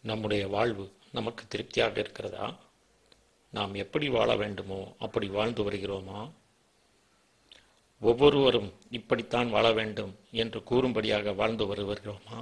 நம்முடைய வாழ்வு நமக்கு திருப்தியாக இருக்கிறதா நாம் எப்படி வாழ வேண்டுமோ அப்படி வாழ்ந்து வருகிறோமா ஒவ்வொருவரும் இப்படித்தான் வாழ வேண்டும் என்று கூறும்படியாக வாழ்ந்து வருகிறோமா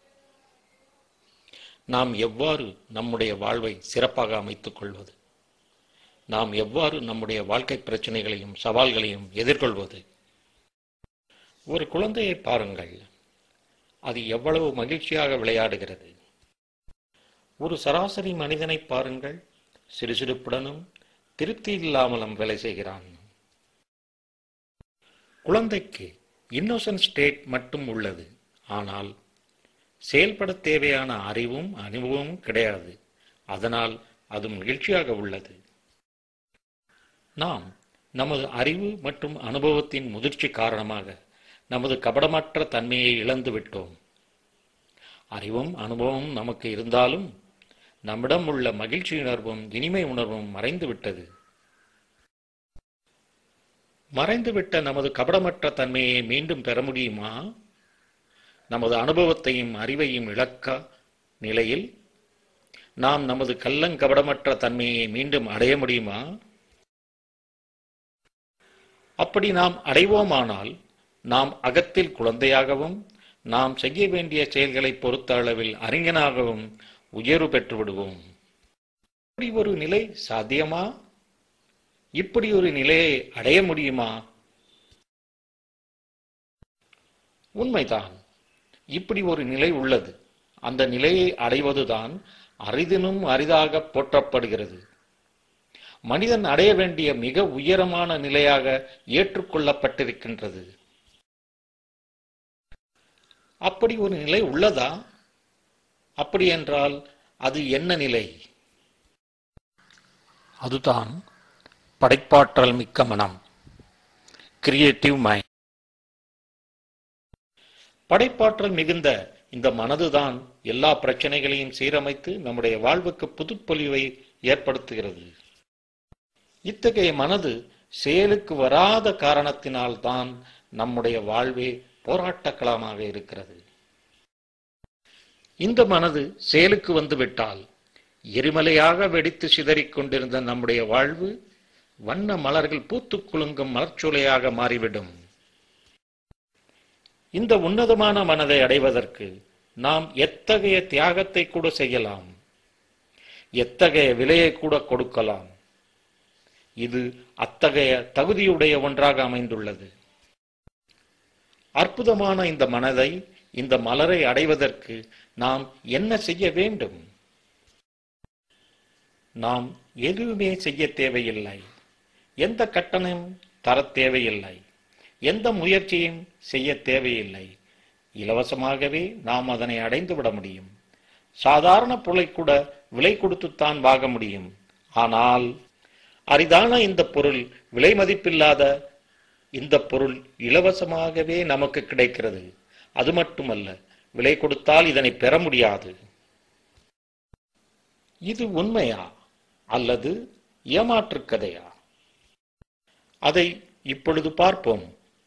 நாம் எவ்வாறு நம்முடைய வாழ்வை சிறப்பாக அமைத்துக் கொள்வது நாம் எவ்வாறு நம்முடைய வாழ்க்கை பிரச்சனைகளையும் சவால்களையும் எதிர்கொள்வது ஒரு குழந்தையை பாருங்கள் அது எவ்வளவு மகிழ்ச்சியாக விளையாடுகிறது ஒரு சராசரி மனிதனை பாருங்கள் சிறுசிறுப்புடனும் திருப்தி இல்லாமலும் வேலை செய்கிறான் குழந்தைக்கு இன்னோசன்ட் ஸ்டேட் மட்டும் உள்ளது ஆனால் செயல்பட தேவையான அறிவும் அனுபவமும் கிடையாது அதனால் அது மகிழ்ச்சியாக உள்ளது நாம் நமது அறிவு மற்றும் அனுபவத்தின் முதிர்ச்சி காரணமாக நமது கபடமற்ற தன்மையை இழந்து விட்டோம் அறிவும் அனுபவமும் நமக்கு இருந்தாலும் நம்மிடம் உள்ள மகிழ்ச்சி உணர்வும் இனிமை உணர்வும் மறைந்து விட்டது மறைந்துவிட்ட நமது கபடமற்ற தன்மையை மீண்டும் பெற முடியுமா நமது அனுபவத்தையும் அறிவையும் இழக்க நிலையில் நாம் நமது கள்ளங்கபடமற்ற தன்மையை மீண்டும் அடைய முடியுமா அப்படி நாம் அடைவோமானால் நாம் அகத்தில் குழந்தையாகவும் நாம் செய்ய வேண்டிய செயல்களை பொறுத்த அளவில் அறிஞனாகவும் உயர்வு பெற்று விடுவோம் இப்படி ஒரு நிலை சாத்தியமா இப்படி ஒரு நிலையை அடைய முடியுமா உண்மைதான் இப்படி ஒரு நிலை உள்ளது அந்த நிலையை அடைவதுதான் அரிதினும் அரிதாக போற்றப்படுகிறது மனிதன் அடைய வேண்டிய மிக உயரமான நிலையாக ஏற்றுக்கொள்ளப்பட்டிருக்கின்றது அப்படி ஒரு நிலை உள்ளதா அப்படி என்றால் அது என்ன நிலை அதுதான் படைப்பாற்றல் மிக்க மனம் கிரியேட்டிவ் மைண்ட் படைப்பாற்றல் மிகுந்த இந்த மனதுதான் எல்லா பிரச்சனைகளையும் சீரமைத்து நம்முடைய வாழ்வுக்கு புதுப்பொலிவை ஏற்படுத்துகிறது இத்தகைய மனது செயலுக்கு வராத காரணத்தினால்தான் நம்முடைய வாழ்வே போராட்டக்களமாக இருக்கிறது இந்த மனது செயலுக்கு வந்துவிட்டால் எரிமலையாக வெடித்து சிதறிக் கொண்டிருந்த நம்முடைய வாழ்வு வண்ண மலர்கள் பூத்துக் குலுங்கும் மலர்ச்சோலையாக மாறிவிடும் இந்த உன்னதமான மனதை அடைவதற்கு நாம் எத்தகைய தியாகத்தை கூட செய்யலாம் எத்தகைய விலையை கூட கொடுக்கலாம் இது அத்தகைய தகுதியுடைய ஒன்றாக அமைந்துள்ளது அற்புதமான இந்த மனதை இந்த மலரை அடைவதற்கு நாம் என்ன செய்ய வேண்டும் நாம் எதுவுமே செய்ய தேவையில்லை எந்த கட்டணம் தர தேவையில்லை எந்த முயற்சியும் செய்ய தேவையில்லை இலவசமாகவே நாம் அதனை அடைந்து விட முடியும் சாதாரண பொருளை கூட விலை கொடுத்துத்தான் வாங்க முடியும் ஆனால் அரிதான இந்த பொருள் விலை மதிப்பில்லாத இந்த பொருள் இலவசமாகவே நமக்கு கிடைக்கிறது அது மட்டுமல்ல விலை கொடுத்தால் இதனை பெற முடியாது இது உண்மையா அல்லது ஏமாற்று கதையா அதை இப்பொழுது பார்ப்போம்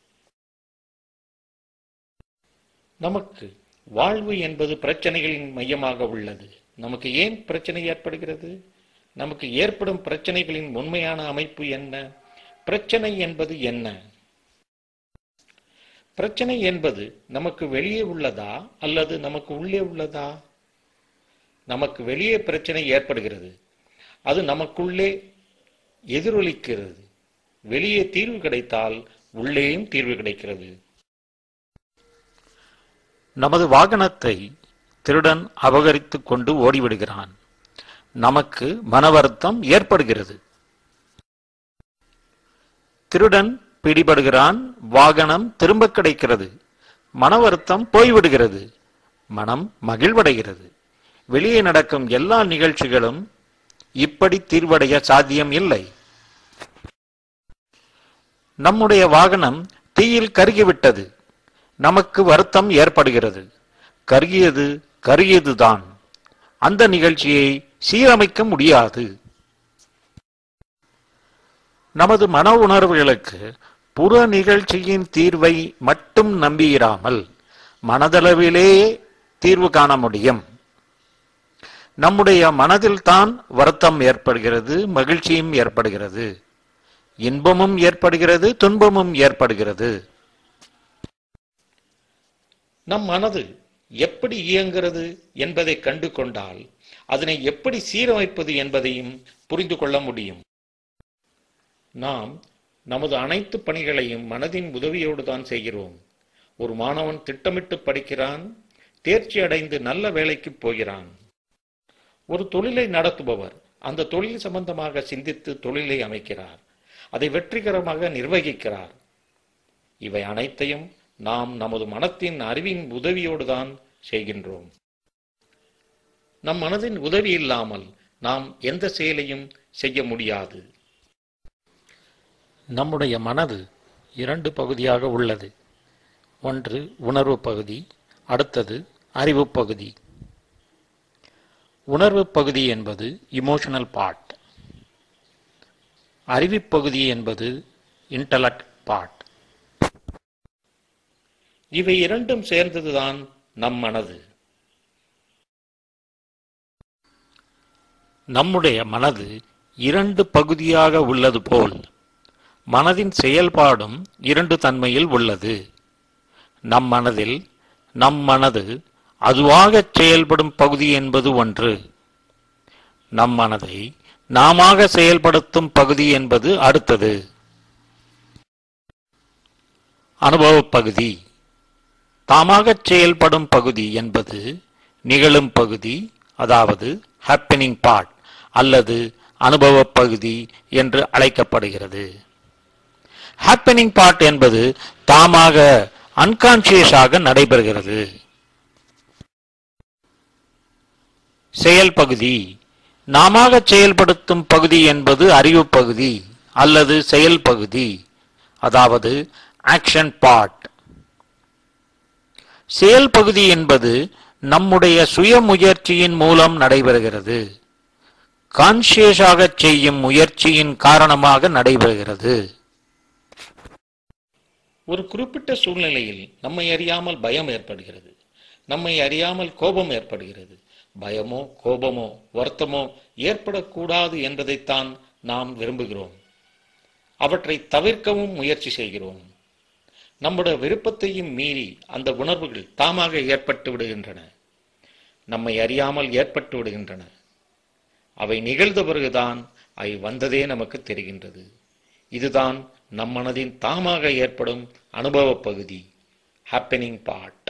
நமக்கு வாழ்வு என்பது பிரச்சனைகளின் மையமாக உள்ளது நமக்கு ஏன் பிரச்சனை ஏற்படுகிறது நமக்கு ஏற்படும் பிரச்சனைகளின் உண்மையான அமைப்பு என்ன பிரச்சனை என்பது என்ன பிரச்சனை என்பது நமக்கு வெளியே உள்ளதா அல்லது நமக்கு உள்ளே உள்ளதா நமக்கு வெளியே பிரச்சனை ஏற்படுகிறது அது நமக்குள்ளே எதிரொலிக்கிறது வெளியே தீர்வு கிடைத்தால் உள்ளேயும் தீர்வு கிடைக்கிறது நமது வாகனத்தை திருடன் அபகரித்துக் கொண்டு ஓடிவிடுகிறான் நமக்கு மன வருத்தம் ஏற்படுகிறது திருடன் பிடிபடுகிறான் வாகனம் திரும்ப கிடைக்கிறது மன வருத்தம் போய்விடுகிறது மனம் மகிழ்வடைகிறது வெளியே நடக்கும் எல்லா நிகழ்ச்சிகளும் இப்படி தீர்வடைய சாத்தியம் இல்லை நம்முடைய வாகனம் தீயில் கருகிவிட்டது நமக்கு வருத்தம் ஏற்படுகிறது கருகியது கருகியதுதான் அந்த நிகழ்ச்சியை சீரமைக்க முடியாது நமது மன உணர்வுகளுக்கு புற நிகழ்ச்சியின் தீர்வை மட்டும் நம்பியிராமல் மனதளவிலே தீர்வு காண முடியும் நம்முடைய மனதில் தான் வருத்தம் ஏற்படுகிறது மகிழ்ச்சியும் ஏற்படுகிறது இன்பமும் ஏற்படுகிறது துன்பமும் ஏற்படுகிறது நம் மனது எப்படி இயங்குகிறது என்பதை கண்டு கொண்டால் அதனை எப்படி சீரமைப்பது என்பதையும் புரிந்து கொள்ள முடியும் நாம் நமது அனைத்து பணிகளையும் மனதின் உதவியோடு தான் செய்கிறோம் ஒரு மாணவன் திட்டமிட்டு படிக்கிறான் தேர்ச்சி அடைந்து நல்ல வேலைக்கு போகிறான் ஒரு தொழிலை நடத்துபவர் அந்த தொழில் சம்பந்தமாக சிந்தித்து தொழிலை அமைக்கிறார் அதை வெற்றிகரமாக நிர்வகிக்கிறார் இவை அனைத்தையும் நாம் நமது மனத்தின் அறிவின் உதவியோடு தான் செய்கின்றோம் நம் மனதின் உதவி இல்லாமல் நாம் எந்த செயலையும் செய்ய முடியாது நம்முடைய மனது இரண்டு பகுதியாக உள்ளது ஒன்று உணர்வு பகுதி அடுத்தது அறிவு பகுதி உணர்வு பகுதி என்பது இமோஷனல் பார்ட் அறிவுப் பகுதி என்பது இன்டலக்ட் பார்ட் இவை இரண்டும் சேர்ந்ததுதான் நம் மனது நம்முடைய மனது இரண்டு பகுதியாக உள்ளது போல் மனதின் செயல்பாடும் இரண்டு தன்மையில் உள்ளது நம் மனதில் நம் மனது அதுவாகச் செயல்படும் பகுதி என்பது ஒன்று நம் மனதை நாமாக செயல்படுத்தும் பகுதி என்பது அடுத்தது அனுபவப் பகுதி தாமாகச் செயல்படும் பகுதி என்பது நிகழும் பகுதி அதாவது ஹேப்பனிங் பார்ட் அல்லது அனுபவப் பகுதி என்று அழைக்கப்படுகிறது ஹேப்பனிங் பார்ட் என்பது தாமாக அன்கான்சியஸாக நடைபெறுகிறது செயல் பகுதி நாமாக செயல்படுத்தும் பகுதி என்பது அறிவு பகுதி அல்லது செயல் பகுதி அதாவது ஆக்ஷன் பார்ட் செயல் பகுதி என்பது நம்முடைய சுய முயற்சியின் மூலம் நடைபெறுகிறது கான்சியஸாக செய்யும் முயற்சியின் காரணமாக நடைபெறுகிறது ஒரு குறிப்பிட்ட சூழ்நிலையில் நம்மை அறியாமல் பயம் ஏற்படுகிறது நம்மை அறியாமல் கோபம் ஏற்படுகிறது பயமோ கோபமோ வருத்தமோ ஏற்படக்கூடாது என்பதைத்தான் நாம் விரும்புகிறோம் அவற்றை தவிர்க்கவும் முயற்சி செய்கிறோம் நம்முடைய விருப்பத்தையும் மீறி அந்த உணர்வுகள் தாமாக ஏற்பட்டு விடுகின்றன நம்மை அறியாமல் ஏற்பட்டு விடுகின்றன அவை நிகழ்ந்த பிறகுதான் அவை வந்ததே நமக்கு தெரிகின்றது இதுதான் நம் மனதின் தாமாக ஏற்படும் அனுபவ பகுதி ஹாப்பனிங் பார்ட்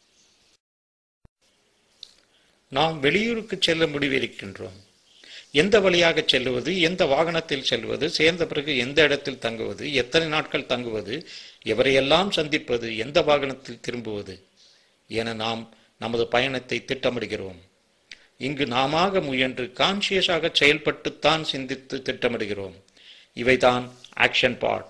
நாம் வெளியூருக்கு செல்ல முடிவெடுக்கின்றோம் எந்த வழியாக செல்லுவது எந்த வாகனத்தில் செல்வது சேர்ந்த பிறகு எந்த இடத்தில் தங்குவது எத்தனை நாட்கள் தங்குவது எவரையெல்லாம் சந்திப்பது எந்த வாகனத்தில் திரும்புவது என நாம் நமது பயணத்தை திட்டமிடுகிறோம் இங்கு நாமாக முயன்று கான்சியஸாக செயல்பட்டுத்தான் சிந்தித்து திட்டமிடுகிறோம் இவைதான் ஆக்ஷன் பார்ட்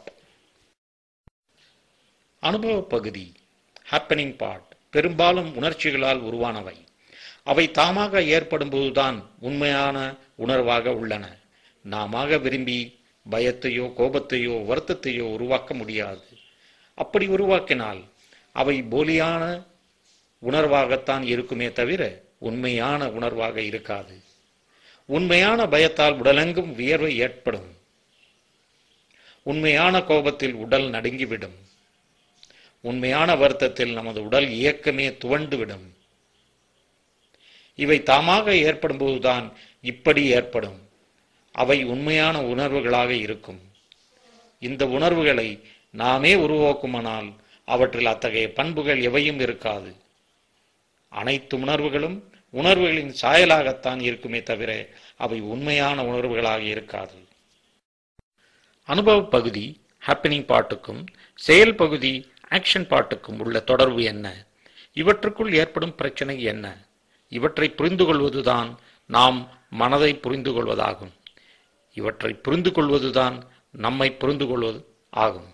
அனுபவ பகுதி ஹாப்பனிங் பார்ட் பெரும்பாலும் உணர்ச்சிகளால் உருவானவை அவை தாமாக ஏற்படும் போதுதான் உண்மையான உணர்வாக உள்ளன நாமாக விரும்பி பயத்தையோ கோபத்தையோ வருத்தத்தையோ உருவாக்க முடியாது அப்படி உருவாக்கினால் அவை போலியான உணர்வாகத்தான் இருக்குமே தவிர உண்மையான உணர்வாக இருக்காது உண்மையான பயத்தால் உடலெங்கும் வியர்வை ஏற்படும் உண்மையான கோபத்தில் உடல் நடுங்கிவிடும் உண்மையான வருத்தத்தில் நமது உடல் இயக்கமே துவண்டுவிடும் இவை தாமாக ஏற்படும் போதுதான் இப்படி ஏற்படும் அவை உண்மையான உணர்வுகளாக இருக்கும் இந்த உணர்வுகளை நாமே உருவாக்குமானால் அவற்றில் அத்தகைய பண்புகள் எவையும் இருக்காது அனைத்து உணர்வுகளும் உணர்வுகளின் சாயலாகத்தான் இருக்குமே தவிர அவை உண்மையான உணர்வுகளாக இருக்காது அனுபவ பகுதி ஹாப்பனிங் பாட்டுக்கும் செயல் பகுதி ஆக்ஷன் பாட்டுக்கும் உள்ள தொடர்பு என்ன இவற்றுக்குள் ஏற்படும் பிரச்சனை என்ன இவற்றை புரிந்து கொள்வதுதான் நாம் மனதை புரிந்து கொள்வதாகும் இவற்றை புரிந்து கொள்வதுதான் நம்மை புரிந்து கொள்வது ஆகும்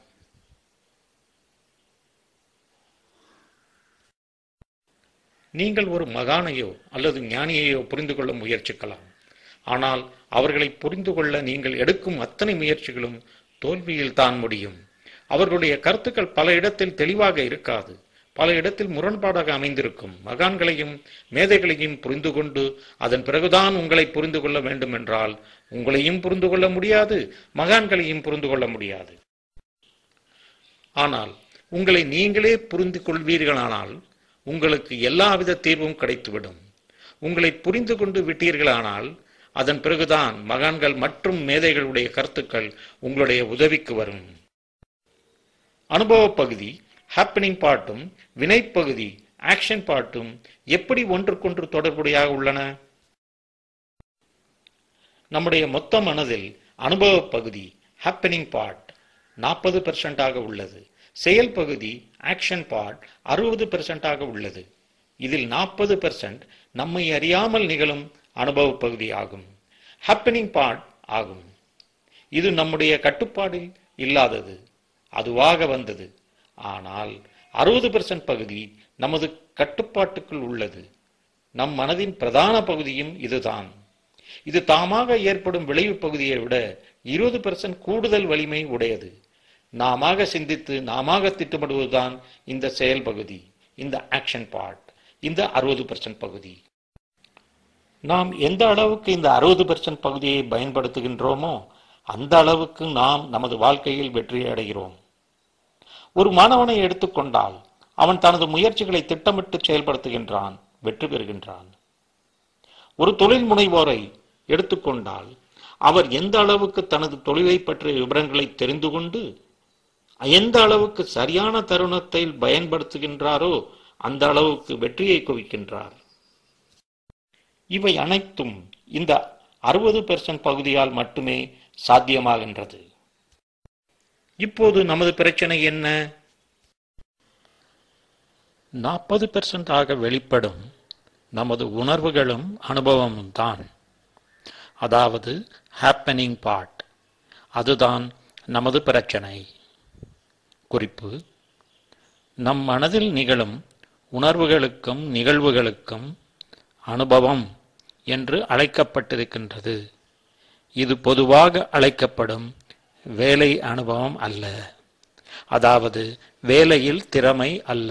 நீங்கள் ஒரு மகானையோ அல்லது ஞானியையோ புரிந்து கொள்ள முயற்சிக்கலாம் ஆனால் அவர்களை புரிந்து கொள்ள நீங்கள் எடுக்கும் அத்தனை முயற்சிகளும் தோல்வியில் தான் முடியும் அவர்களுடைய கருத்துக்கள் பல இடத்தில் தெளிவாக இருக்காது பல இடத்தில் முரண்பாடாக அமைந்திருக்கும் மகான்களையும் மேதைகளையும் புரிந்து கொண்டு அதன் பிறகுதான் உங்களை புரிந்து கொள்ள வேண்டும் என்றால் உங்களையும் புரிந்து கொள்ள முடியாது மகான்களையும் புரிந்து கொள்ள முடியாது ஆனால் உங்களை நீங்களே புரிந்து கொள்வீர்களானால் உங்களுக்கு எல்லாவித தீர்வும் கிடைத்துவிடும் உங்களை புரிந்து கொண்டு விட்டீர்களானால் அதன் பிறகுதான் மகான்கள் மற்றும் மேதைகளுடைய கருத்துக்கள் உங்களுடைய உதவிக்கு வரும் அனுபவ பகுதி ஹாப்பனிங் பாட்டும் வினைப்பகுதி ஆக்ஷன் பாட்டும் எப்படி ஒன்றுக்கொன்று தொடர்புடையாக உள்ளன நம்முடைய மொத்த மனதில் அனுபவ பகுதி ஹாப்பனிங் பார்ட் நாற்பது பெர்சென்டாக உள்ளது செயல் பகுதி ஆக்ஷன் பார்ட் அறுபது பெர்சென்டாக உள்ளது இதில் நாற்பது பெர்சென்ட் நம்மை அறியாமல் நிகழும் அனுபவ பகுதி ஆகும் ஹாப்பனிங் பார்ட் ஆகும் இது நம்முடைய கட்டுப்பாடில் இல்லாதது அதுவாக வந்தது ஆனால் அறுபது பெர்சென்ட் பகுதி நமது கட்டுப்பாட்டுக்குள் உள்ளது நம் மனதின் பிரதான பகுதியும் இதுதான் இது தாமாக ஏற்படும் விளைவு பகுதியை விட இருபது பெர்சென்ட் கூடுதல் வலிமை உடையது நாமாக சிந்தித்து நாமாக திட்டமிடுவதுதான் இந்த செயல் பகுதி இந்த ஆக்ஷன் பார்ட் இந்த அறுபது பெர்சென்ட் பகுதி நாம் எந்த அளவுக்கு இந்த அறுபது பெர்சென்ட் பகுதியை பயன்படுத்துகின்றோமோ அந்த அளவுக்கு நாம் நமது வாழ்க்கையில் வெற்றி அடைகிறோம் ஒரு மாணவனை எடுத்துக்கொண்டால் அவன் தனது முயற்சிகளை திட்டமிட்டு செயல்படுத்துகின்றான் வெற்றி பெறுகின்றான் ஒரு தொழில் முனைவோரை எடுத்துக்கொண்டால் அவர் எந்த அளவுக்கு தனது தொழிலை பற்றிய விவரங்களை தெரிந்து கொண்டு எந்த அளவுக்கு சரியான தருணத்தில் பயன்படுத்துகின்றாரோ அந்த அளவுக்கு வெற்றியை குவிக்கின்றார் இவை அனைத்தும் இந்த அறுபது பெர்சன்ட் பகுதியால் மட்டுமே சாத்தியமாகின்றது இப்போது நமது பிரச்சனை என்ன நாற்பது பெர்சன்ட் ஆக வெளிப்படும் நமது உணர்வுகளும் அனுபவமும் தான் அதாவது ஹாப்பனிங் பார்ட் அதுதான் நமது பிரச்சனை குறிப்பு நம் மனதில் நிகழும் உணர்வுகளுக்கும் நிகழ்வுகளுக்கும் அனுபவம் என்று அழைக்கப்பட்டிருக்கின்றது இது பொதுவாக அழைக்கப்படும் வேலை அனுபவம் அல்ல அதாவது வேலையில் திறமை அல்ல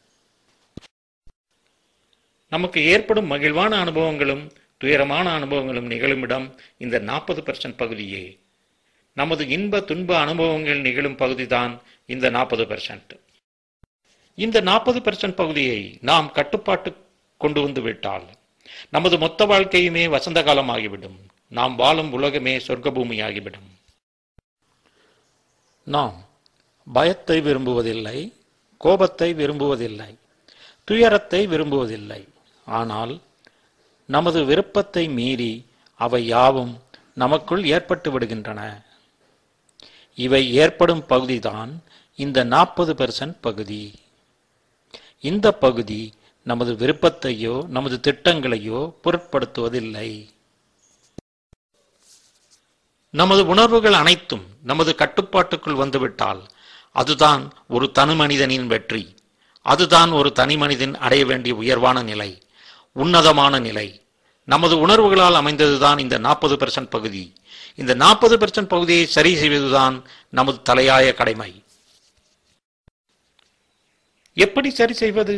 நமக்கு ஏற்படும் மகிழ்வான அனுபவங்களும் துயரமான அனுபவங்களும் நிகழுமிடம் இந்த நாற்பது பெர்சன்ட் பகுதியே நமது இன்ப துன்ப அனுபவங்கள் நிகழும் பகுதிதான் இந்த நாற்பது பெர்சன்ட் இந்த நாற்பது பெர்சன்ட் பகுதியை நாம் கட்டுப்பாட்டு கொண்டு வந்து விட்டால் நமது மொத்த வாழ்க்கையுமே வசந்த காலமாகிவிடும் நாம் வாழும் உலகமே சொர்க்க பூமியாகிவிடும் நாம் பயத்தை விரும்புவதில்லை கோபத்தை விரும்புவதில்லை துயரத்தை விரும்புவதில்லை ஆனால் நமது விருப்பத்தை மீறி அவை யாவும் நமக்குள் ஏற்பட்டு விடுகின்றன இவை ஏற்படும் பகுதிதான் இந்த நாற்பது பெர்சன்ட் பகுதி இந்த பகுதி நமது விருப்பத்தையோ நமது திட்டங்களையோ பொருட்படுத்துவதில்லை நமது உணர்வுகள் அனைத்தும் நமது கட்டுப்பாட்டுக்குள் வந்துவிட்டால் அதுதான் ஒரு தனி மனிதனின் வெற்றி அதுதான் ஒரு தனி மனிதன் அடைய வேண்டிய உயர்வான நிலை உன்னதமான நிலை நமது உணர்வுகளால் அமைந்ததுதான் இந்த நாற்பது பெர்சன்ட் பகுதி இந்த நாற்பது பெர்சன்ட் பகுதியை சரி செய்வதுதான் நமது தலையாய கடமை எப்படி சரி செய்வது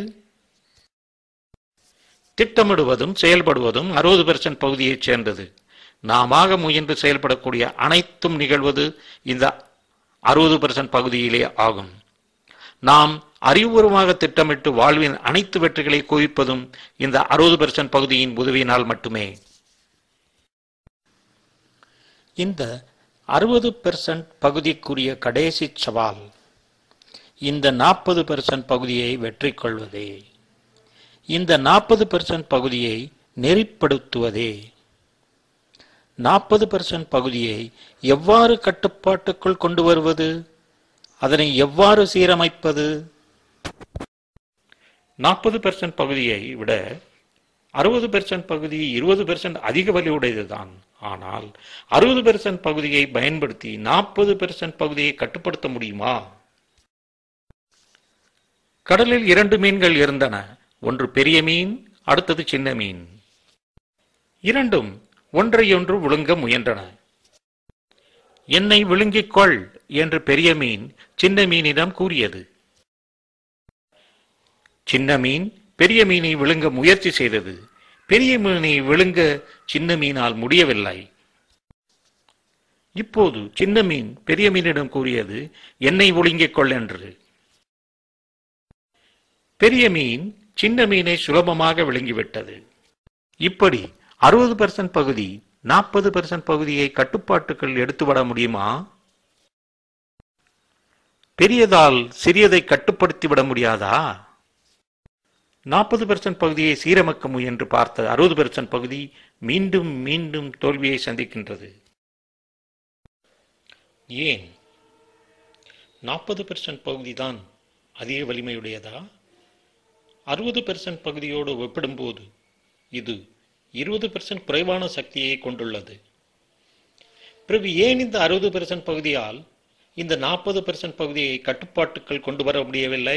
திட்டமிடுவதும் செயல்படுவதும் அறுபது பெர்சன்ட் பகுதியைச் சேர்ந்தது நாமாக முயன்று செயல்படக்கூடிய அனைத்தும் நிகழ்வது இந்த அறுபது பெர்சன்ட் பகுதியிலே ஆகும் நாம் அறிவுபூர்வமாக திட்டமிட்டு வாழ்வின் அனைத்து வெற்றிகளை குவிப்பதும் இந்த அறுபது பெர்சன்ட் பகுதியின் உதவியினால் மட்டுமே இந்த அறுபது பெர்சன்ட் பகுதிக்குரிய கடைசி சவால் இந்த நாற்பது பெர்சன்ட் பகுதியை வெற்றி கொள்வதே இந்த நாற்பது பெர்சன்ட் பகுதியை நெறிப்படுத்துவதே நாற்பது பெர்சன்ட் பகுதியை எவ்வாறு கட்டுப்பாட்டுக்குள் கொண்டு வருவது அதனை எவ்வாறு சீரமைப்பது நாற்பது பெர்சன்ட் பகுதியை விட அறுபது பெர்சன்ட் பகுதி இருபது பெர்சன்ட் அதிக வலியுடையதுதான் ஆனால் அறுபது பெர்சன்ட் பகுதியை பயன்படுத்தி நாற்பது பெர்சன்ட் பகுதியை கட்டுப்படுத்த முடியுமா கடலில் இரண்டு மீன்கள் இருந்தன ஒன்று பெரிய மீன் அடுத்தது சின்ன மீன் இரண்டும் ஒன்றையொன்று விழுங்க முயன்றன என்னை விழுங்கிக் கொள் என்று பெரிய மீன் சின்ன மீனிடம் கூறியது சின்ன மீன் பெரிய மீனை விழுங்க முயற்சி செய்தது பெரிய மீனை விழுங்க சின்ன மீனால் முடியவில்லை இப்போது சின்ன மீன் பெரிய மீனிடம் கூறியது என்னை ஒழுங்கிக் கொள் என்று பெரிய மீன் சின்ன மீனை சுலபமாக விழுங்கிவிட்டது இப்படி அறுபது பெர்சன்ட் பகுதி நாற்பது பெர்சன்ட் பகுதியை கட்டுப்பாட்டுக்குள் எடுத்துவிட முடியுமா பெரியதால் சிறியதை கட்டுப்படுத்தி விட முடியாதா நாற்பது பெர்சன்ட் பகுதியை சீரமைக்க முயன்று பார்த்த அறுபது பெர்சன்ட் பகுதி மீண்டும் மீண்டும் தோல்வியை சந்திக்கின்றது ஏன் நாற்பது பெர்சன்ட் பகுதி தான் அதிக வலிமையுடையதா அறுபது பெர்சன்ட் பகுதியோடு ஒப்பிடும்போது இது இருபது பெர்சன்ட் குறைவான சக்தியை கொண்டுள்ளது பிறகு ஏன் இந்த அறுபது பெர்சன்ட் பகுதியால் இந்த நாற்பது பெர்சன்ட் பகுதியை கட்டுப்பாட்டுக்குள் கொண்டு வர முடியவில்லை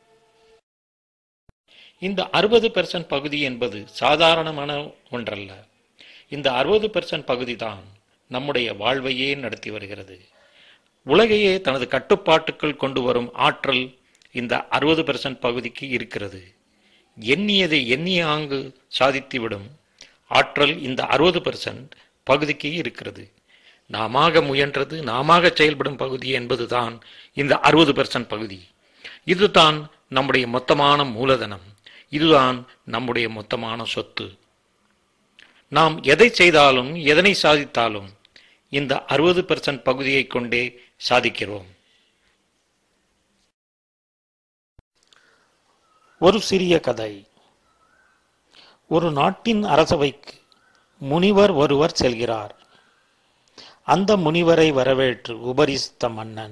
இந்த அறுபது பெர்சன்ட் பகுதி என்பது சாதாரணமான ஒன்றல்ல இந்த அறுபது பெர்சன்ட் பகுதி தான் நம்முடைய வாழ்வையே நடத்தி வருகிறது உலகையே தனது கட்டுப்பாட்டுக்குள் கொண்டு வரும் ஆற்றல் இந்த அறுபது பெர்சன்ட் பகுதிக்கு இருக்கிறது எண்ணியதை எண்ணிய ஆங்கு சாதித்துவிடும் ஆற்றல் இந்த அறுபது பெர்சன்ட் பகுதிக்கு இருக்கிறது நாமாக முயன்றது நாமாக செயல்படும் பகுதி என்பதுதான் இந்த அறுபது பெர்சன்ட் பகுதி இதுதான் நம்முடைய மொத்தமான மூலதனம் இதுதான் நம்முடைய மொத்தமான சொத்து நாம் எதை செய்தாலும் எதனை சாதித்தாலும் இந்த அறுபது பெர்சன்ட் பகுதியை கொண்டே சாதிக்கிறோம் ஒரு சிறிய கதை ஒரு நாட்டின் அரசவைக்கு முனிவர் ஒருவர் செல்கிறார் அந்த முனிவரை வரவேற்று உபரிசித்த மன்னன்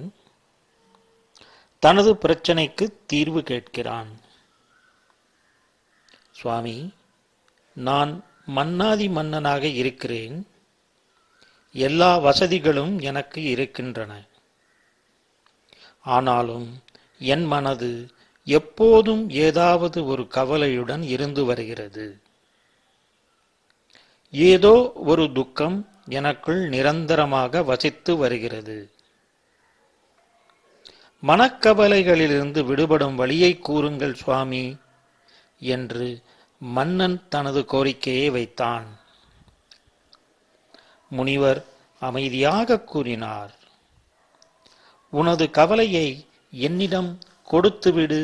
தனது பிரச்சனைக்கு தீர்வு கேட்கிறான் சுவாமி நான் மன்னாதி மன்னனாக இருக்கிறேன் எல்லா வசதிகளும் எனக்கு இருக்கின்றன ஆனாலும் என் மனது எப்போதும் ஏதாவது ஒரு கவலையுடன் இருந்து வருகிறது ஏதோ ஒரு துக்கம் எனக்குள் நிரந்தரமாக வசித்து வருகிறது மனக்கவலைகளிலிருந்து விடுபடும் வழியை கூறுங்கள் சுவாமி என்று மன்னன் தனது கோரிக்கையை வைத்தான் முனிவர் அமைதியாக கூறினார் உனது கவலையை என்னிடம் கொடுத்துவிடு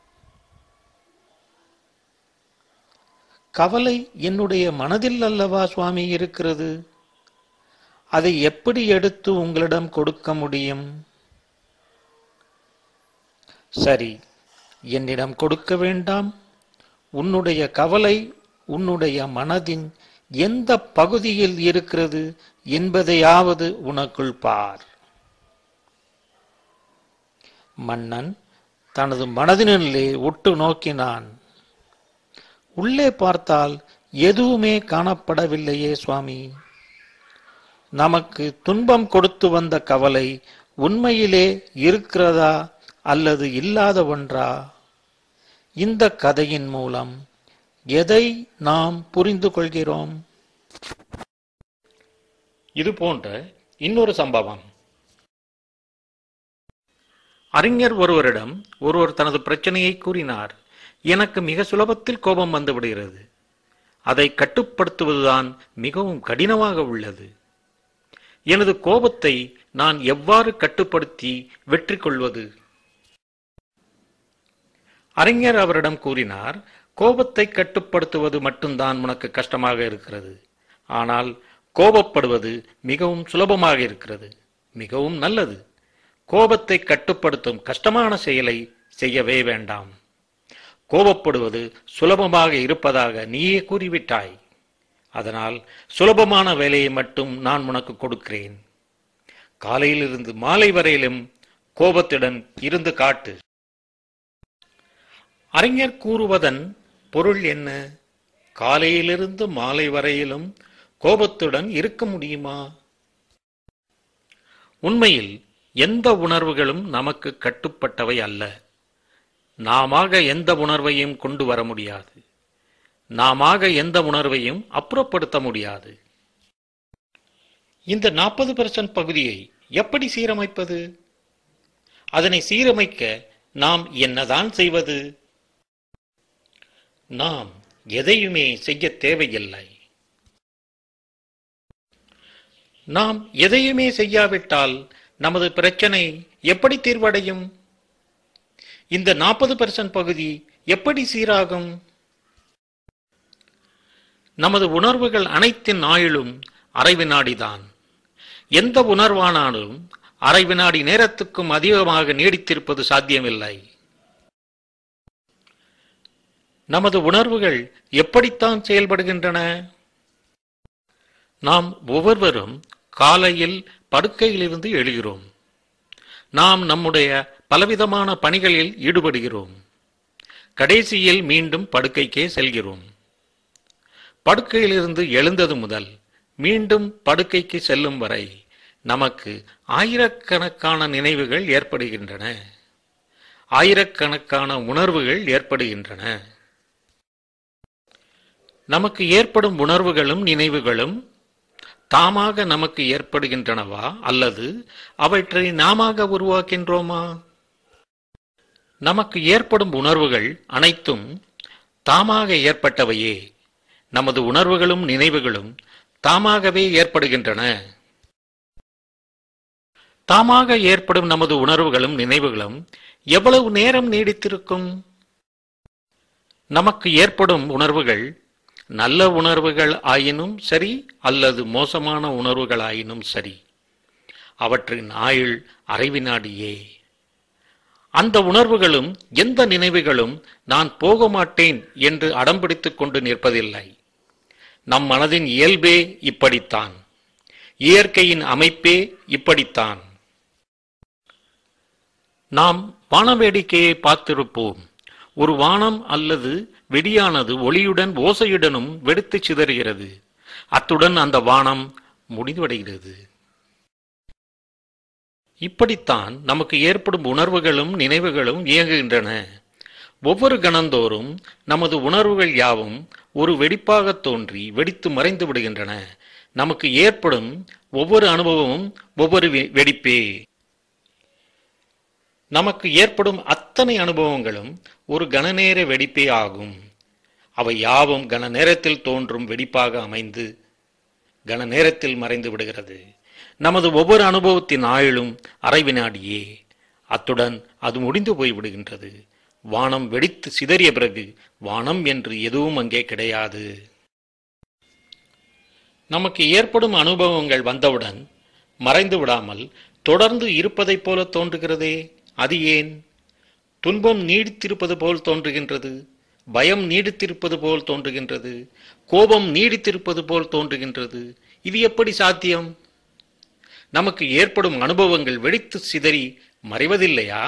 கவலை என்னுடைய மனதில் அல்லவா சுவாமி இருக்கிறது அதை எப்படி எடுத்து உங்களிடம் கொடுக்க முடியும் சரி என்னிடம் கொடுக்க வேண்டாம் உன்னுடைய கவலை உன்னுடைய மனதின் எந்த பகுதியில் இருக்கிறது என்பதையாவது உனக்குள் பார் மன்னன் தனது மனதினுள்ளே உற்று நோக்கினான் உள்ளே பார்த்தால் எதுவுமே காணப்படவில்லையே சுவாமி நமக்கு துன்பம் கொடுத்து வந்த கவலை உண்மையிலே இருக்கிறதா அல்லது இல்லாத ஒன்றா இந்த கதையின் மூலம் எதை நாம் புரிந்து கொள்கிறோம் இது போன்ற இன்னொரு சம்பவம் அறிஞர் ஒருவரிடம் ஒருவர் தனது பிரச்சனையை கூறினார் எனக்கு மிக சுலபத்தில் கோபம் வந்து விடுகிறது அதை கட்டுப்படுத்துவதுதான் மிகவும் கடினமாக உள்ளது எனது கோபத்தை நான் எவ்வாறு கட்டுப்படுத்தி வெற்றி கொள்வது அறிஞர் அவரிடம் கூறினார் கோபத்தை கட்டுப்படுத்துவது மட்டும்தான் உனக்கு கஷ்டமாக இருக்கிறது ஆனால் கோபப்படுவது மிகவும் சுலபமாக இருக்கிறது மிகவும் நல்லது கோபத்தை கட்டுப்படுத்தும் கஷ்டமான செயலை செய்யவே வேண்டாம் கோபப்படுவது சுலபமாக இருப்பதாக நீயே கூறிவிட்டாய் அதனால் சுலபமான வேலையை மட்டும் நான் உனக்கு கொடுக்கிறேன் காலையிலிருந்து மாலை வரையிலும் கோபத்துடன் இருந்து காட்டு அறிஞர் கூறுவதன் பொருள் என்ன காலையிலிருந்து மாலை வரையிலும் கோபத்துடன் இருக்க முடியுமா உண்மையில் எந்த உணர்வுகளும் நமக்கு கட்டுப்பட்டவை அல்ல நாமாக எந்த உணர்வையும் கொண்டு வர முடியாது நாமாக எந்த உணர்வையும் அப்புறப்படுத்த முடியாது இந்த நாற்பது பெர்சன்ட் பகுதியை எப்படி சீரமைப்பது அதனை சீரமைக்க நாம் என்னதான் செய்வது நாம் எதையுமே செய்ய தேவையில்லை நாம் எதையுமே செய்யாவிட்டால் நமது பிரச்சனை எப்படி தீர்வடையும் இந்த நாற்பது பெர்சன்ட் பகுதி எப்படி சீராகும் நமது உணர்வுகள் அனைத்தின் ஆயுளும் அரை வினாடிதான் எந்த உணர்வானாலும் அரை வினாடி நேரத்துக்கும் அதிகமாக நீடித்திருப்பது சாத்தியமில்லை நமது உணர்வுகள் எப்படித்தான் செயல்படுகின்றன நாம் ஒவ்வொருவரும் காலையில் படுக்கையிலிருந்து எழுகிறோம் நாம் நம்முடைய பலவிதமான பணிகளில் ஈடுபடுகிறோம் கடைசியில் மீண்டும் படுக்கைக்கே செல்கிறோம் படுக்கையிலிருந்து எழுந்தது முதல் மீண்டும் படுக்கைக்கு செல்லும் வரை நமக்கு ஆயிரக்கணக்கான நினைவுகள் ஏற்படுகின்றன ஆயிரக்கணக்கான உணர்வுகள் ஏற்படுகின்றன நமக்கு ஏற்படும் உணர்வுகளும் நினைவுகளும் தாமாக நமக்கு ஏற்படுகின்றனவா அல்லது அவற்றை நாமாக உருவாக்கின்றோமா நமக்கு ஏற்படும் உணர்வுகள் அனைத்தும் தாமாக ஏற்பட்டவையே நமது உணர்வுகளும் நினைவுகளும் தாமாகவே ஏற்படுகின்றன தாமாக ஏற்படும் நமது உணர்வுகளும் நினைவுகளும் எவ்வளவு நேரம் நீடித்திருக்கும் நமக்கு ஏற்படும் உணர்வுகள் நல்ல உணர்வுகள் ஆயினும் சரி அல்லது மோசமான உணர்வுகள் ஆயினும் சரி அவற்றின் ஆயுள் அரை வினாடியே அந்த உணர்வுகளும் எந்த நினைவுகளும் நான் போக மாட்டேன் என்று அடம்பிடித்துக் கொண்டு நிற்பதில்லை நம் மனதின் இயல்பே இப்படித்தான் இயற்கையின் அமைப்பே இப்படித்தான் நாம் வானவேடிக்கையை பார்த்திருப்போம் ஒரு வானம் அல்லது வெடியானது ஒளியுடன் ஓசையுடனும் வெடித்து சிதறுகிறது அத்துடன் அந்த வானம் முடிவடைகிறது இப்படித்தான் நமக்கு ஏற்படும் உணர்வுகளும் நினைவுகளும் இயங்குகின்றன ஒவ்வொரு கணந்தோறும் நமது உணர்வுகள் யாவும் ஒரு வெடிப்பாக தோன்றி வெடித்து மறைந்து விடுகின்றன நமக்கு ஏற்படும் ஒவ்வொரு அனுபவமும் ஒவ்வொரு வெ- வெடிப்பே நமக்கு ஏற்படும் அத்தனை அனுபவங்களும் ஒரு கணநேர வெடிப்பே ஆகும் அவை யாவும் கன நேரத்தில் தோன்றும் வெடிப்பாக அமைந்து கன நேரத்தில் மறைந்து விடுகிறது நமது ஒவ்வொரு அனுபவத்தின் ஆயுளும் அரை வினாடியே அத்துடன் அது முடிந்து போய் விடுகின்றது வானம் வெடித்து சிதறிய பிறகு வானம் என்று எதுவும் அங்கே கிடையாது நமக்கு ஏற்படும் அனுபவங்கள் வந்தவுடன் மறைந்து விடாமல் தொடர்ந்து இருப்பதைப் போல தோன்றுகிறதே அது ஏன் துன்பம் நீடித்திருப்பது போல் தோன்றுகின்றது பயம் நீடித்திருப்பது போல் தோன்றுகின்றது கோபம் நீடித்திருப்பது போல் தோன்றுகின்றது இது எப்படி சாத்தியம் நமக்கு ஏற்படும் அனுபவங்கள் வெடித்து சிதறி மறைவதில்லையா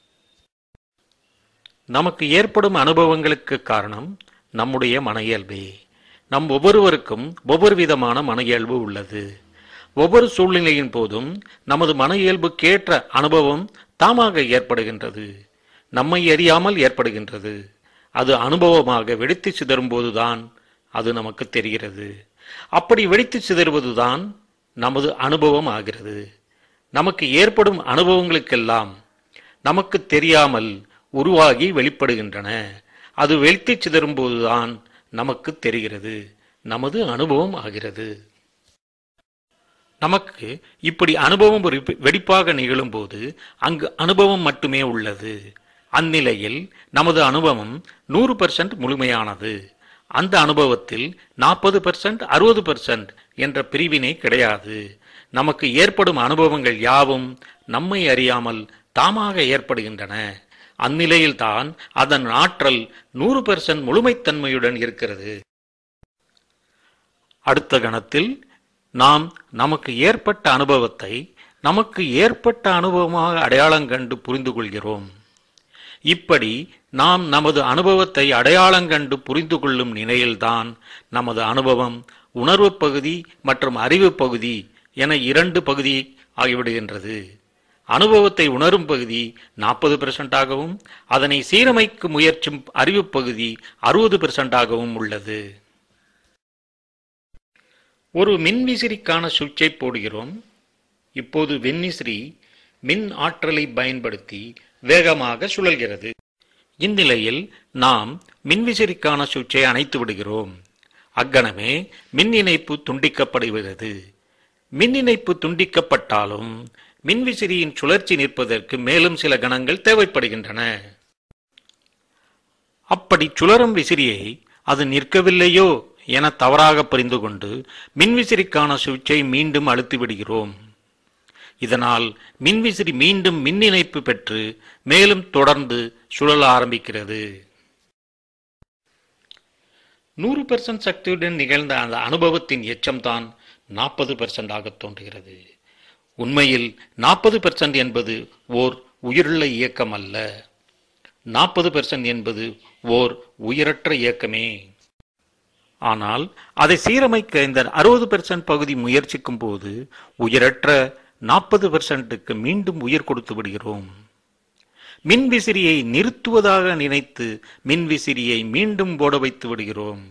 நமக்கு ஏற்படும் அனுபவங்களுக்கு காரணம் நம்முடைய மன இயல்பே நம் ஒவ்வொருவருக்கும் ஒவ்வொரு விதமான மன இயல்பு உள்ளது ஒவ்வொரு சூழ்நிலையின் போதும் நமது மன இயல்புக்கேற்ற அனுபவம் தாமாக ஏற்படுகின்றது நம்மை அறியாமல் ஏற்படுகின்றது அது அனுபவமாக வெடித்து சிதறும் போதுதான் அது நமக்கு தெரிகிறது அப்படி வெடித்து சிதறுவதுதான் நமது அனுபவம் ஆகிறது நமக்கு ஏற்படும் அனுபவங்களுக்கெல்லாம் நமக்கு தெரியாமல் உருவாகி வெளிப்படுகின்றன அது வெடித்து சிதறும் போதுதான் நமக்கு தெரிகிறது நமது அனுபவம் ஆகிறது நமக்கு இப்படி அனுபவம் ஒரு வெடிப்பாக நிகழும்போது அங்கு அனுபவம் மட்டுமே உள்ளது அந்நிலையில் நமது அனுபவம் நூறு பெர்சன்ட் முழுமையானது அந்த அனுபவத்தில் நாற்பது பெர்சன்ட் அறுபது பெர்சன்ட் என்ற பிரிவினை கிடையாது நமக்கு ஏற்படும் அனுபவங்கள் யாவும் நம்மை அறியாமல் தாமாக ஏற்படுகின்றன அந்நிலையில்தான் அதன் ஆற்றல் நூறு பெர்சன்ட் முழுமைத்தன்மையுடன் இருக்கிறது அடுத்த கணத்தில் நாம் நமக்கு ஏற்பட்ட அனுபவத்தை நமக்கு ஏற்பட்ட அனுபவமாக அடையாளம் கண்டு புரிந்து கொள்கிறோம் இப்படி நாம் நமது அனுபவத்தை அடையாளம் கண்டு புரிந்து கொள்ளும் நிலையில்தான் நமது அனுபவம் உணர்வு பகுதி மற்றும் அறிவு பகுதி என இரண்டு பகுதி ஆகிவிடுகின்றது அனுபவத்தை உணரும் பகுதி நாற்பது ஆகவும் அதனை சீரமைக்கும் முயற்சும் அறிவு பகுதி அறுபது ஆகவும் உள்ளது ஒரு மின்விசிறிக்கான சுவிட்சை போடுகிறோம் இப்போது வெண்விசிறி மின் ஆற்றலை பயன்படுத்தி வேகமாக சுழல்கிறது இந்நிலையில் நாம் மின்விசிறிக்கான சுவிட்சை அணைத்து விடுகிறோம் அக்கணமே மின் இணைப்பு துண்டிக்கப்படுகிறது மின் இணைப்பு துண்டிக்கப்பட்டாலும் மின்விசிறியின் சுழற்சி நிற்பதற்கு மேலும் சில கணங்கள் தேவைப்படுகின்றன அப்படி சுழறும் விசிறியை அது நிற்கவில்லையோ என தவறாக புரிந்து கொண்டு மின்விசிறிக்கான சுவிட்சை மீண்டும் அழுத்தி விடுகிறோம் இதனால் மின்விசிறி மீண்டும் மின் இணைப்பு பெற்று மேலும் தொடர்ந்து சுழல ஆரம்பிக்கிறது நூறு பெர்சன்ட் சக்தியுடன் நிகழ்ந்த அந்த அனுபவத்தின் எச்சம்தான் நாற்பது பெர்சன்ட் ஆக தோன்றுகிறது உண்மையில் நாற்பது பெர்சன்ட் என்பது ஓர் உயிருள்ள இயக்கம் அல்ல நாற்பது பெர்சன்ட் என்பது ஓர் உயிரற்ற இயக்கமே ஆனால் அதை சீரமைக்க இந்த அறுபது பெர்சன்ட் பகுதி முயற்சிக்கும் போது உயிரற்ற நாற்பது பெர்சன்ட்டுக்கு மீண்டும் உயிர் கொடுத்து விடுகிறோம் மின்விசிறியை நிறுத்துவதாக நினைத்து மின்விசிறியை மீண்டும் போட வைத்து விடுகிறோம்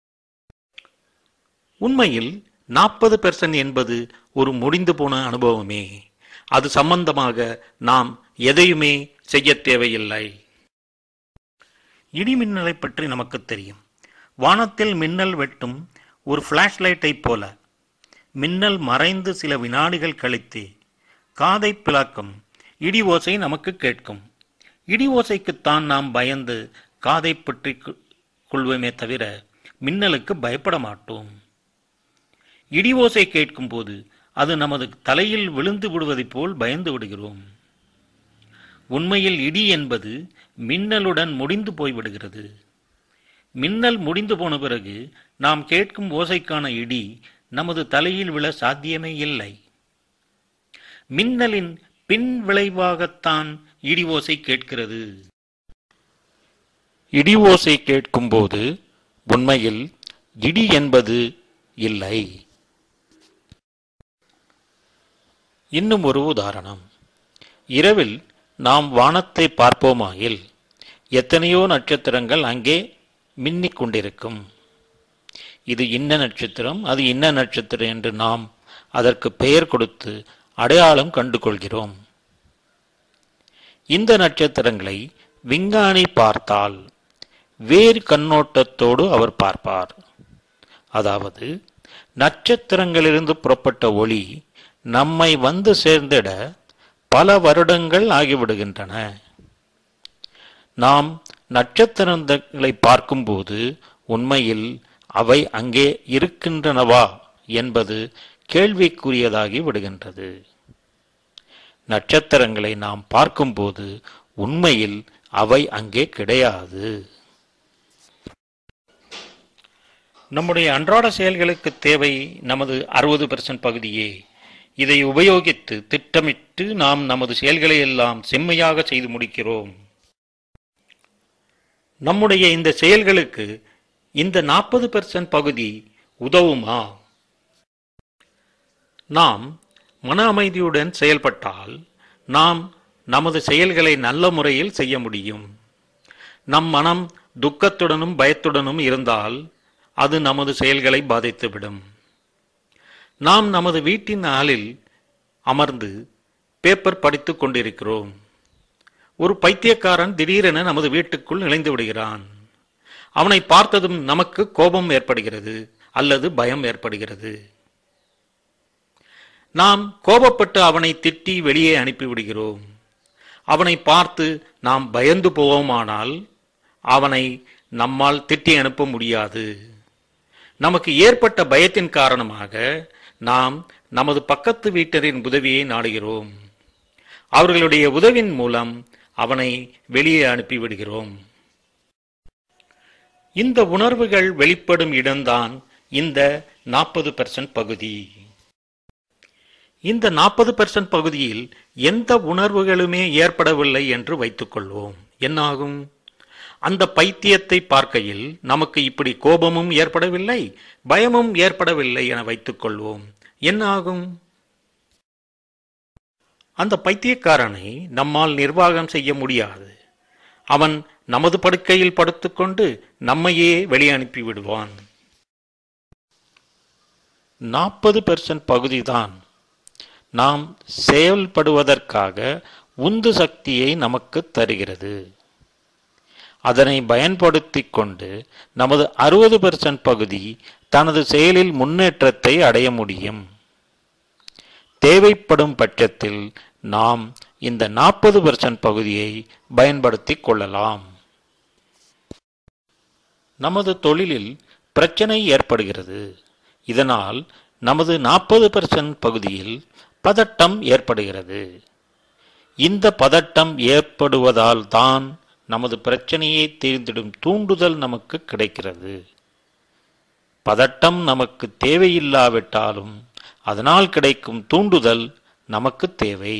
உண்மையில் நாற்பது பெர்சன்ட் என்பது ஒரு முடிந்து போன அனுபவமே அது சம்பந்தமாக நாம் எதையுமே செய்ய தேவையில்லை இடி மின்னலை பற்றி நமக்கு தெரியும் வானத்தில் மின்னல் வெட்டும் ஒரு ஃபிளாஷ் லைட்டை போல மின்னல் மறைந்து சில வினாடிகள் கழித்து காதை பிளக்கும் இடி ஓசை நமக்கு கேட்கும் இடி ஓசைக்குத்தான் நாம் பயந்து காதை பற்றி கொள்வோமே தவிர மின்னலுக்கு பயப்பட மாட்டோம் இடி ஓசை கேட்கும் போது அது நமது தலையில் விழுந்து விடுவதைப் போல் பயந்து விடுகிறோம் உண்மையில் இடி என்பது மின்னலுடன் முடிந்து போய்விடுகிறது மின்னல் முடிந்து போன பிறகு நாம் கேட்கும் ஓசைக்கான இடி நமது தலையில் விழ சாத்தியமே இல்லை மின்னலின் பின் விளைவாகத்தான் இடி ஓசை கேட்கிறது இடி ஓசை கேட்கும்போது உண்மையில் இடி என்பது இல்லை இன்னும் ஒரு உதாரணம் இரவில் நாம் வானத்தை பார்ப்போமாயில் எத்தனையோ நட்சத்திரங்கள் அங்கே மின்னிக் கொண்டிருக்கும் இது இன்ன நட்சத்திரம் அது இன்ன நட்சத்திரம் என்று நாம் அதற்கு பெயர் கொடுத்து அடையாளம் கண்டு கொள்கிறோம் இந்த நட்சத்திரங்களை விஞ்ஞானி பார்த்தால் வேறு கண்ணோட்டத்தோடு அவர் பார்ப்பார் அதாவது நட்சத்திரங்களிலிருந்து புறப்பட்ட ஒளி நம்மை வந்து சேர்ந்திட பல வருடங்கள் ஆகிவிடுகின்றன நாம் நட்சத்திரங்களை பார்க்கும்போது உண்மையில் அவை அங்கே இருக்கின்றனவா என்பது கேள்விக்குரியதாகி விடுகின்றது நட்சத்திரங்களை நாம் பார்க்கும்போது உண்மையில் அவை அங்கே கிடையாது நம்முடைய அன்றாட செயல்களுக்கு தேவை நமது அறுபது பெர்சன்ட் பகுதியே இதை உபயோகித்து திட்டமிட்டு நாம் நமது செயல்களை எல்லாம் செம்மையாக செய்து முடிக்கிறோம் நம்முடைய இந்த செயல்களுக்கு இந்த நாற்பது பெர்சன்ட் பகுதி உதவுமா நாம் மன அமைதியுடன் செயல்பட்டால் நாம் நமது செயல்களை நல்ல முறையில் செய்ய முடியும் நம் மனம் துக்கத்துடனும் பயத்துடனும் இருந்தால் அது நமது செயல்களை பாதித்துவிடும் நாம் நமது வீட்டின் ஆளில் அமர்ந்து பேப்பர் படித்துக் கொண்டிருக்கிறோம் ஒரு பைத்தியக்காரன் திடீரென நமது வீட்டுக்குள் நுழைந்து விடுகிறான் அவனை பார்த்ததும் நமக்கு கோபம் ஏற்படுகிறது அல்லது பயம் ஏற்படுகிறது நாம் கோபப்பட்டு அவனை திட்டி வெளியே அனுப்பிவிடுகிறோம் அவனை பார்த்து நாம் பயந்து போவோமானால் அவனை நம்மால் திட்டி அனுப்ப முடியாது நமக்கு ஏற்பட்ட பயத்தின் காரணமாக நாம் நமது பக்கத்து வீட்டரின் உதவியை நாடுகிறோம் அவர்களுடைய உதவின் மூலம் அவனை வெளியே அனுப்பிவிடுகிறோம் இந்த உணர்வுகள் வெளிப்படும் இடம்தான் இந்த நாற்பது பெர்சன்ட் பகுதி இந்த நாற்பது பெர்சன்ட் பகுதியில் எந்த உணர்வுகளுமே ஏற்படவில்லை என்று வைத்துக்கொள்வோம் என்னாகும் அந்த பைத்தியத்தை பார்க்கையில் நமக்கு இப்படி கோபமும் ஏற்படவில்லை பயமும் ஏற்படவில்லை என வைத்துக்கொள்வோம் என்ன ஆகும் அந்த பைத்தியக்காரனை நம்மால் நிர்வாகம் செய்ய முடியாது அவன் நமது படுக்கையில் படுத்துக்கொண்டு நம்மையே வெளியே அனுப்பி விடுவான் நாற்பது பெர்சன்ட் பகுதிதான் நாம் செயல்படுவதற்காக உந்து சக்தியை நமக்கு தருகிறது அதனை பயன்படுத்திக் கொண்டு நமது அறுபது பெர்சன்ட் பகுதி தனது செயலில் முன்னேற்றத்தை அடைய முடியும் தேவைப்படும் பட்சத்தில் நாம் இந்த நாற்பது பெர்சன்ட் பகுதியை பயன்படுத்திக் கொள்ளலாம் நமது தொழிலில் பிரச்சனை ஏற்படுகிறது இதனால் நமது நாற்பது பெர்சன்ட் பகுதியில் பதட்டம் ஏற்படுகிறது இந்த பதட்டம் ஏற்படுவதால் தான் நமது பிரச்சனையை தீர்ந்திடும் தூண்டுதல் நமக்கு கிடைக்கிறது பதட்டம் நமக்கு தேவையில்லாவிட்டாலும் அதனால் கிடைக்கும் தூண்டுதல் நமக்கு தேவை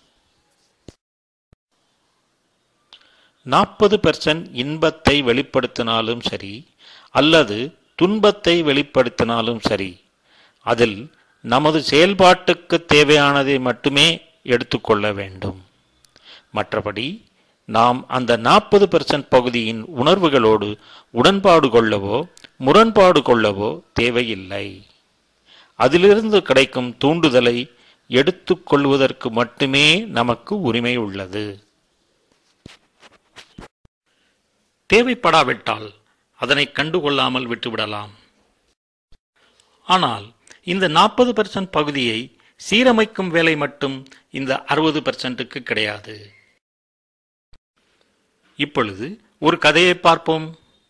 நாற்பது பெர்சன்ட் இன்பத்தை வெளிப்படுத்தினாலும் சரி அல்லது துன்பத்தை வெளிப்படுத்தினாலும் சரி அதில் நமது செயல்பாட்டுக்கு தேவையானதை மட்டுமே எடுத்துக்கொள்ள வேண்டும் மற்றபடி நாம் அந்த நாற்பது பெர்சன்ட் பகுதியின் உணர்வுகளோடு உடன்பாடு கொள்ளவோ முரண்பாடு கொள்ளவோ தேவையில்லை அதிலிருந்து கிடைக்கும் தூண்டுதலை எடுத்துக்கொள்வதற்கு மட்டுமே நமக்கு உரிமை உள்ளது தேவைப்படாவிட்டால் அதனை கண்டுகொள்ளாமல் விட்டுவிடலாம் ஆனால் இந்த நாற்பது பெர்சன்ட் பகுதியை சீரமைக்கும் வேலை மட்டும் இந்த அறுபது பெர்சன்ட்டுக்கு கிடையாது இப்பொழுது ஒரு கதையை பார்ப்போம்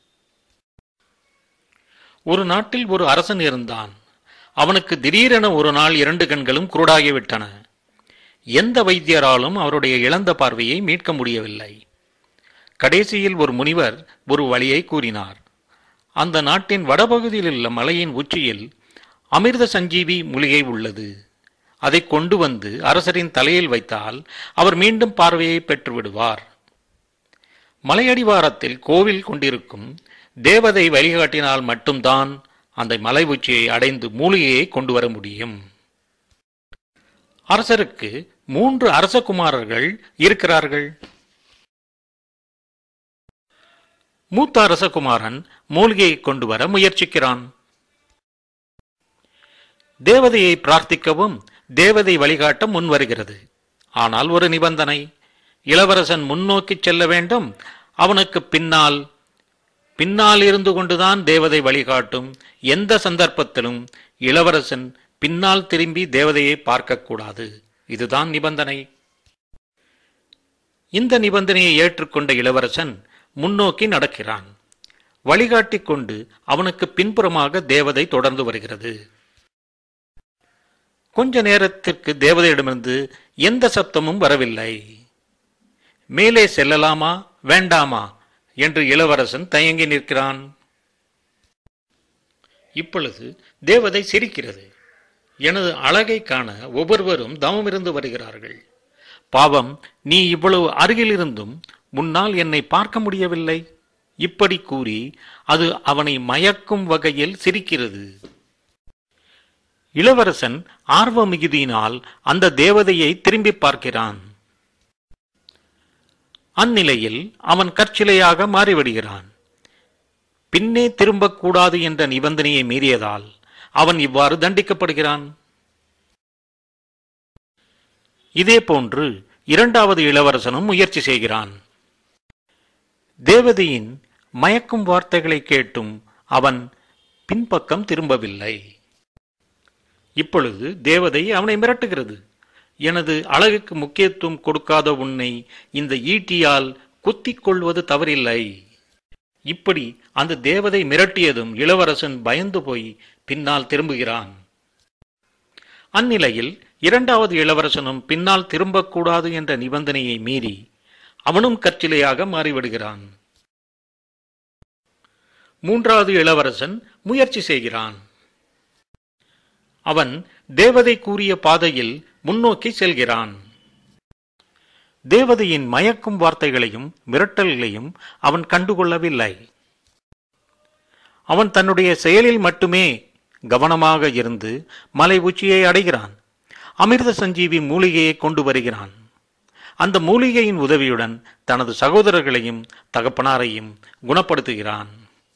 ஒரு நாட்டில் ஒரு அரசன் இருந்தான் அவனுக்கு திடீரென ஒரு நாள் இரண்டு கண்களும் குருடாகிவிட்டன எந்த வைத்தியராலும் அவருடைய இழந்த பார்வையை மீட்க முடியவில்லை கடைசியில் ஒரு முனிவர் ஒரு வழியை கூறினார் அந்த நாட்டின் வடபகுதியில் உள்ள மலையின் உச்சியில் அமிர்த சஞ்சீவி மூலிகை உள்ளது அதை கொண்டு வந்து அரசரின் தலையில் வைத்தால் அவர் மீண்டும் பார்வையை பெற்று விடுவார் மலையடிவாரத்தில் கோவில் கொண்டிருக்கும் தேவதை வழிகாட்டினால் மட்டும்தான் அந்த மலை உச்சியை அடைந்து மூலிகையை கொண்டு வர முடியும் அரசருக்கு மூன்று அரசகுமாரர்கள் இருக்கிறார்கள் மூத்த அரசகுமாரன் மூலிகையை கொண்டு வர முயற்சிக்கிறான் தேவதையை பிரார்த்திக்கவும் தேவதை வழிகாட்ட முன் வருகிறது ஆனால் ஒரு நிபந்தனை இளவரசன் முன்னோக்கி செல்ல வேண்டும் அவனுக்கு பின்னால் பின்னால் இருந்து கொண்டுதான் தேவதை வழிகாட்டும் எந்த சந்தர்ப்பத்திலும் இளவரசன் பின்னால் திரும்பி தேவதையை பார்க்கக்கூடாது இதுதான் நிபந்தனை இந்த நிபந்தனையை ஏற்றுக்கொண்ட இளவரசன் முன்னோக்கி நடக்கிறான் வழிகாட்டிக் கொண்டு அவனுக்கு பின்புறமாக தேவதை தொடர்ந்து வருகிறது கொஞ்ச நேரத்திற்கு தேவதையிடமிருந்து எந்த சப்தமும் வரவில்லை மேலே செல்லலாமா வேண்டாமா என்று இளவரசன் தயங்கி நிற்கிறான் இப்பொழுது தேவதை சிரிக்கிறது எனது அழகை காண ஒவ்வொருவரும் தவமிருந்து வருகிறார்கள் பாவம் நீ இவ்வளவு அருகில் இருந்தும் முன்னால் என்னை பார்க்க முடியவில்லை இப்படி கூறி அது அவனை மயக்கும் வகையில் சிரிக்கிறது இளவரசன் ஆர்வ மிகுதியினால் அந்த தேவதையை திரும்பி பார்க்கிறான் அந்நிலையில் அவன் கற்சிலையாக மாறிவிடுகிறான் பின்னே திரும்பக்கூடாது என்ற நிபந்தனையை மீறியதால் அவன் இவ்வாறு தண்டிக்கப்படுகிறான் இதேபோன்று இரண்டாவது இளவரசனும் முயற்சி செய்கிறான் தேவதையின் மயக்கும் வார்த்தைகளை கேட்டும் அவன் பின்பக்கம் திரும்பவில்லை இப்பொழுது தேவதை அவனை மிரட்டுகிறது எனது அழகுக்கு முக்கியத்துவம் கொடுக்காத உன்னை இந்த ஈட்டியால் குத்திக் கொள்வது தவறில்லை இப்படி அந்த தேவதை மிரட்டியதும் இளவரசன் பயந்து போய் பின்னால் திரும்புகிறான் அந்நிலையில் இரண்டாவது இளவரசனும் பின்னால் திரும்பக்கூடாது என்ற நிபந்தனையை மீறி அவனும் கற்சிலையாக மாறிவிடுகிறான் மூன்றாவது இளவரசன் முயற்சி செய்கிறான் அவன் தேவதை கூறிய பாதையில் முன்னோக்கி செல்கிறான் தேவதையின் மயக்கும் வார்த்தைகளையும் மிரட்டல்களையும் அவன் கண்டுகொள்ளவில்லை அவன் தன்னுடைய செயலில் மட்டுமே கவனமாக இருந்து மலை உச்சியை அடைகிறான் அமிர்த சஞ்சீவி மூலிகையை கொண்டு வருகிறான் அந்த மூலிகையின் உதவியுடன் தனது சகோதரர்களையும் தகப்பனாரையும் குணப்படுத்துகிறான்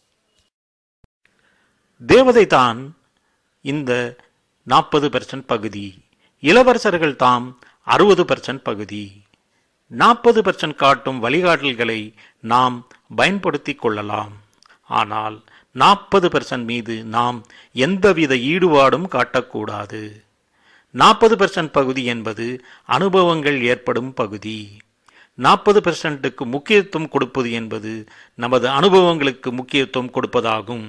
தேவதை தான் இந்த நாற்பது பெர்சன்ட் பகுதி இளவரசர்கள் தாம் அறுபது பெர்சன்ட் பகுதி நாற்பது பெர்சன்ட் காட்டும் வழிகாட்டல்களை நாம் பயன்படுத்திக் கொள்ளலாம் ஆனால் நாற்பது பெர்சன்ட் மீது நாம் எந்தவித ஈடுபாடும் காட்டக்கூடாது நாற்பது பெர்சன்ட் பகுதி என்பது அனுபவங்கள் ஏற்படும் பகுதி நாற்பது பெர்சன்ட்டுக்கு முக்கியத்துவம் கொடுப்பது என்பது நமது அனுபவங்களுக்கு முக்கியத்துவம் கொடுப்பதாகும்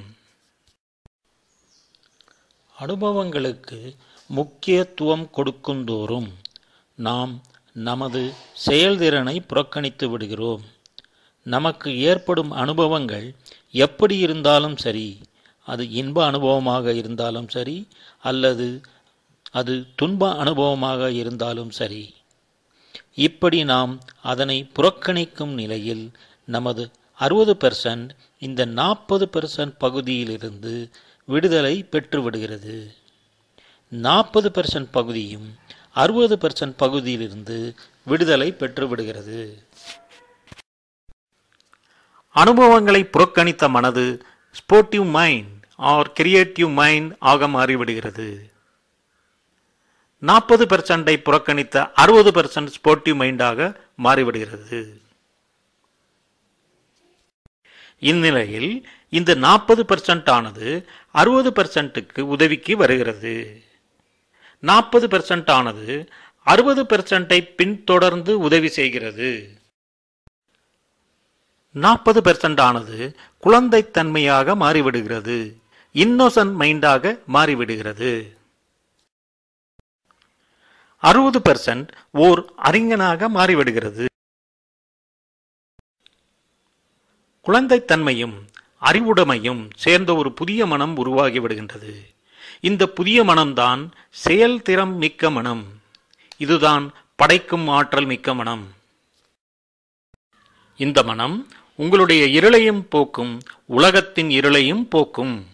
அனுபவங்களுக்கு முக்கியத்துவம் கொடுக்குந்தோறும் நாம் நமது செயல்திறனை புறக்கணித்து விடுகிறோம் நமக்கு ஏற்படும் அனுபவங்கள் எப்படி இருந்தாலும் சரி அது இன்ப அனுபவமாக இருந்தாலும் சரி அல்லது அது துன்ப அனுபவமாக இருந்தாலும் சரி இப்படி நாம் அதனை புறக்கணிக்கும் நிலையில் நமது அறுபது பெர்சன்ட் இந்த நாற்பது பெர்சன்ட் பகுதியிலிருந்து விடுதலை பெற்றுவிடுகிறது நாற்பது பெர்சன்ட் பகுதியும் அறுபது பெர்சன்ட் பகுதியிலிருந்து விடுதலை பெற்றுவிடுகிறது அனுபவங்களை புறக்கணித்த மனது sportive mind or creative mind ஆக மாறிவிடுகிறது நாற்பது பெர்சன்டை புறக்கணித்த அறுபது பெர்சன்ட் ஸ்போர்ட்டிவ் மைண்டாக மாறிவிடுகிறது இந்நிலையில் இந்த நாற்பது பெர்சன்ட் ஆனது அறுபது பெர்சன்ட்டுக்கு உதவிக்கு வருகிறது நாற்பது பெர்சன்ட் ஆனது அறுபது பெர்சன்டை பின்தொடர்ந்து உதவி செய்கிறது நாற்பது பெர்சன்ட் ஆனது குழந்தைத்தன்மையாக மாறிவிடுகிறது இன்னோசன்ட் மைண்டாக மாறிவிடுகிறது அறுபது பெர்சன்ட் ஓர் அறிஞனாக மாறிவிடுகிறது குழந்தைத்தன்மையும் அறிவுடைமையும் சேர்ந்த ஒரு புதிய மனம் உருவாகி விடுகின்றது இந்த புதிய மனம்தான் செயல்திறம் மிக்க மனம் இதுதான் படைக்கும் ஆற்றல் மிக்க மனம் இந்த மனம் உங்களுடைய இருளையும் போக்கும் உலகத்தின் இருளையும் போக்கும்